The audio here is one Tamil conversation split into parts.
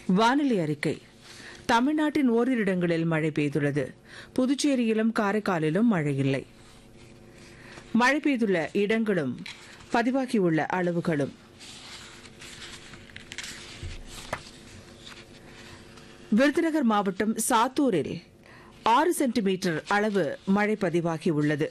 வானிலை அறிக்கை தமிழ்நாட்டின் ஓரிரு இடங்களில் மழை பெய்துள்ளது புதுச்சேரியிலும் காரைக்காலிலும் மழை இல்லை மழை பெய்துள்ள இடங்களும் பதிவாகியுள்ள அளவுகளும் விருதுநகர் மாவட்டம் சாத்தூரில் ஆறு சென்டிமீட்டர் அளவு மழை பதிவாகியுள்ளது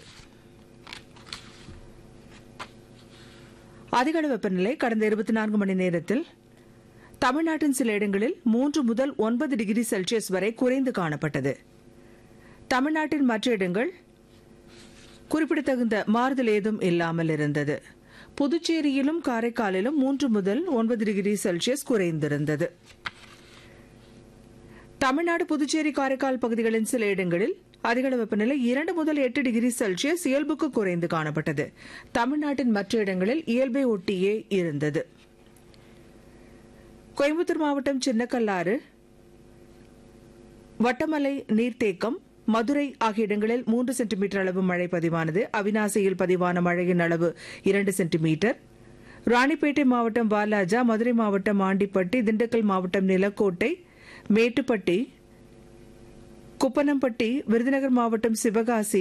அதிகளவு வெப்பநிலை கடந்த இருபத்தி நான்கு மணி நேரத்தில் தமிழ்நாட்டின் சில இடங்களில் மூன்று முதல் ஒன்பது டிகிரி செல்சியஸ் வரை குறைந்து காணப்பட்டது தமிழ்நாட்டின் மற்ற இடங்கள் குறிப்பிடத்தகுந்த மாறுதல் ஏதும் இல்லாமல் இருந்தது புதுச்சேரியிலும் காரைக்காலிலும் மூன்று முதல் ஒன்பது டிகிரி செல்சியஸ் குறைந்திருந்தது தமிழ்நாடு புதுச்சேரி காரைக்கால் பகுதிகளின் சில இடங்களில் அதிகளவு வெப்பநிலை இரண்டு முதல் எட்டு டிகிரி செல்சியஸ் இயல்புக்கு குறைந்து காணப்பட்டது தமிழ்நாட்டின் மற்ற இடங்களில் இயல்பை ஒட்டியே இருந்தது கோயம்புத்தூர் மாவட்டம் சின்னக்கல்லாறு வட்டமலை நீர்த்தேக்கம் மதுரை ஆகிய இடங்களில் மூன்று சென்டிமீட்டர் அளவு மழை பதிவானது அவினாசியில் பதிவான மழையின் அளவு இரண்டு சென்டிமீட்டர் ராணிப்பேட்டை மாவட்டம் வாலாஜா மதுரை மாவட்டம் ஆண்டிப்பட்டி திண்டுக்கல் மாவட்டம் நிலக்கோட்டை மேட்டுப்பட்டி குப்பனம்பட்டி விருதுநகர் மாவட்டம் சிவகாசி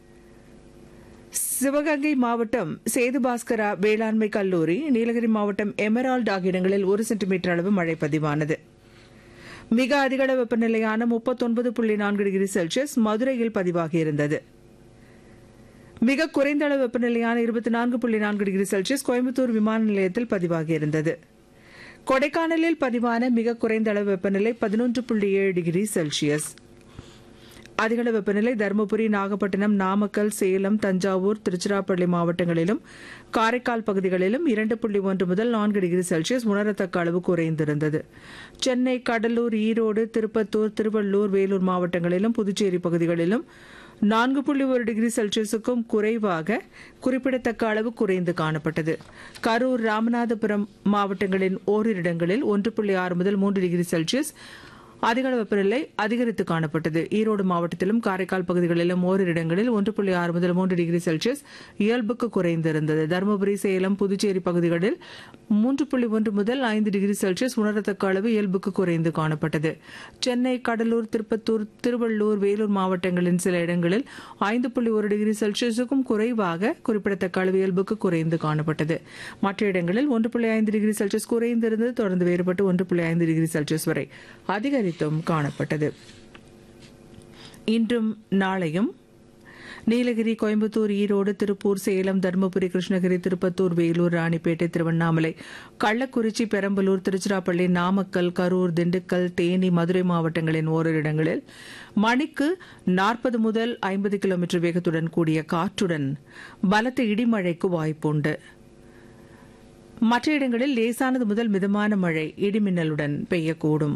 சிவகங்கை மாவட்டம் சேதுபாஸ்கரா வேளாண்மை கல்லூரி நீலகிரி மாவட்டம் எமரால்டு ஆகிய இடங்களில் ஒரு சென்டிமீட்டர் அளவு மழை பதிவானது மிக அதிகளவு வெப்பநிலையான முப்பத்தொன்பது புள்ளி நான்கு டிகிரி செல்சியஸ் மதுரையில் பதிவாகியிருந்தது மிக குறைந்த அளவு வெப்பநிலையான இருபத்தி நான்கு புள்ளி நான்கு டிகிரி செல்சியஸ் கோயம்புத்தூர் விமான நிலையத்தில் பதிவாகியிருந்தது கொடைக்கானலில் பதிவான மிக குறைந்த அளவு வெப்பநிலை பதினொன்று புள்ளி ஏழு டிகிரி செல்சியஸ் அதிகளவு வெப்பநிலை தருமபுரி நாகப்பட்டினம் நாமக்கல் சேலம் தஞ்சாவூர் திருச்சிராப்பள்ளி மாவட்டங்களிலும் காரைக்கால் பகுதிகளிலும் இரண்டு புள்ளி ஒன்று முதல் நான்கு டிகிரி செல்சியஸ் உணரத்தக்க அளவு குறைந்திருந்தது சென்னை கடலூர் ஈரோடு திருப்பத்தூர் திருவள்ளூர் வேலூர் மாவட்டங்களிலும் புதுச்சேரி பகுதிகளிலும் நான்கு புள்ளி ஒரு டிகிரி செல்சியஸுக்கும் குறைவாக குறிப்பிடத்தக்க அளவு குறைந்து காணப்பட்டது கரூர் ராமநாதபுரம் மாவட்டங்களின் ஓரிரு இடங்களில் ஒன்று புள்ளி ஆறு முதல் மூன்று டிகிரி செல்சியஸ் அதிகளவு வெப்பநிலை அதிகரித்து காணப்பட்டது ஈரோடு மாவட்டத்திலும் காரைக்கால் பகுதிகளிலும் ஓரிரு இடங்களில் ஒன்று புள்ளி ஆறு முதல் மூன்று டிகிரி செல்சியஸ் இயல்புக்கு குறைந்திருந்தது தருமபுரி சேலம் புதுச்சேரி பகுதிகளில் மூன்று புள்ளி ஒன்று முதல் ஐந்து டிகிரி செல்சியஸ் உணரத்தக்க அளவு இயல்புக்கு குறைந்து காணப்பட்டது சென்னை கடலூர் திருப்பத்தூர் திருவள்ளூர் வேலூர் மாவட்டங்களின் சில இடங்களில் ஐந்து புள்ளி ஒரு டிகிரி செல்சியஸுக்கும் குறைவாக குறிப்பிடத்தக்க அளவு இயல்புக்கு குறைந்து காணப்பட்டது மற்ற இடங்களில் ஒன்று புள்ளி ஐந்து டிகிரி செல்சியஸ் குறைந்திருந்தது தொடர்ந்து வேறுபட்டு ஒன்று புள்ளி ஐந்து டிகிரி செல்சியஸ் வரை அதிகரித்தும் காணப்பட்டது இன்றும் நாளையும் நீலகிரி கோயம்புத்தூர் ஈரோடு திருப்பூர் சேலம் தருமபுரி கிருஷ்ணகிரி திருப்பத்தூர் வேலூர் ராணிப்பேட்டை திருவண்ணாமலை கள்ளக்குறிச்சி பெரம்பலூர் திருச்சிராப்பள்ளி நாமக்கல் கரூர் திண்டுக்கல் தேனி மதுரை மாவட்டங்களின் ஓரிரு இடங்களில் மணிக்கு நாற்பது முதல் ஐம்பது கிலோமீட்டர் வேகத்துடன் கூடிய காற்றுடன் பலத்த இடிமழைக்கு வாய்ப்புண்டு மற்ற இடங்களில் லேசானது முதல் மிதமான மழை இடிமின்னலுடன் பெய்யக்கூடும்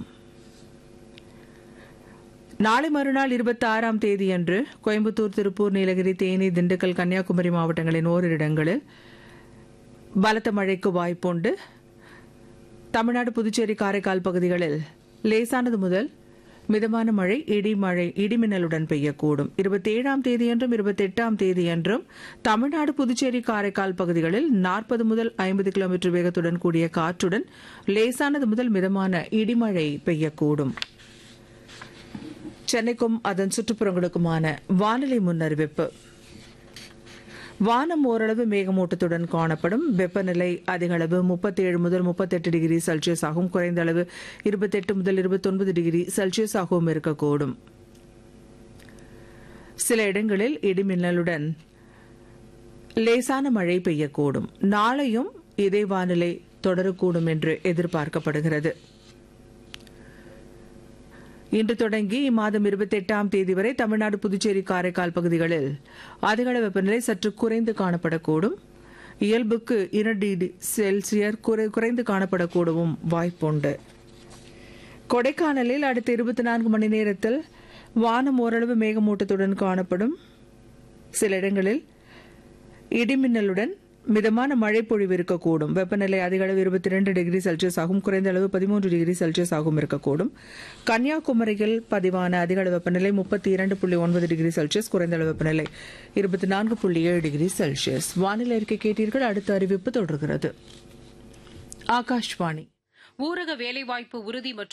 நாளை மறுநாள் இருபத்தி ஆறாம் தேதியன்று கோயம்புத்தூர் திருப்பூர் நீலகிரி தேனி திண்டுக்கல் கன்னியாகுமரி மாவட்டங்களின் ஓரிரு இடங்களில் பலத்த மழைக்கு வாய்ப்புண்டு தமிழ்நாடு புதுச்சேரி காரைக்கால் பகுதிகளில் லேசானது முதல் மிதமான மழை இடி மழை இடிமின்னலுடன் பெய்யக்கூடும் இருபத்தி ஏழாம் தேதியன்றும் இருபத்தி எட்டாம் தேதியன்றும் தமிழ்நாடு புதுச்சேரி காரைக்கால் பகுதிகளில் நாற்பது முதல் ஐம்பது கிலோமீட்டர் வேகத்துடன் கூடிய காற்றுடன் லேசானது முதல் மிதமான இடிமழை பெய்யக்கூடும் சென்னைக்கும் அதன் சுற்றுப்புறங்களுக்குமான வானிலை முன்னறிவிப்பு வானம் ஓரளவு மேகமூட்டத்துடன் காணப்படும் வெப்பநிலை அதிக அளவு முப்பத்தி ஏழு முதல் முப்பத்தெட்டு டிகிரி செல்சியஸ் ஆகவும் குறைந்த அளவு இருபத்தெட்டு முதல் இருபத்தொன்பது டிகிரி செல்சியஸ் ஆகவும் இருக்கக்கூடும் சில இடங்களில் இடிமின்னலுடன் லேசான மழை பெய்யக்கூடும் நாளையும் இதே வானிலை தொடரக்கூடும் என்று எதிர்பார்க்கப்படுகிறது இன்று தொடங்கி இம்மாதம் இருபத்தி எட்டாம் தேதி வரை தமிழ்நாடு புதுச்சேரி காரைக்கால் பகுதிகளில் அதிகளவு வெப்பநிலை சற்று குறைந்து காணப்படக்கூடும் இயல்புக்கு இரண்டு டிகிரி செல்சியர் குறைந்து காணப்படக்கூடவும் வாய்ப்புண்டு கொடைக்கானலில் அடுத்த இருபத்தி நான்கு மணி நேரத்தில் வானம் ஓரளவு மேகமூட்டத்துடன் காணப்படும் சில இடங்களில் இடிமின்னலுடன் மிதமான மழை பொழிவு இருக்கக்கூடும் வெப்பநிலை அதிக அளவு இருபத்தி ரெண்டு டிகிரி செல்சியஸ் ஆகும் குறைந்த அளவு பதிமூன்று டிகிரி செல்சியஸ் ஆகும் இருக்கக்கூடும் கன்னியாகுமரியில் பதிவான அதிக அளவு வெப்பநிலை முப்பத்தி இரண்டு புள்ளி ஒன்பது டிகிரி செல்சியஸ் குறைந்த அளவு வெப்பநிலை இருபத்தி நான்கு புள்ளி ஏழு டிகிரி செல்சியஸ் வானிலை அறிக்கை கேட்டீர்கள் அடுத்த அறிவிப்பு தொடர்கிறது ஆகாஷ்வாணி ஊரக வேலைவாய்ப்பு உறுதி மற்றும்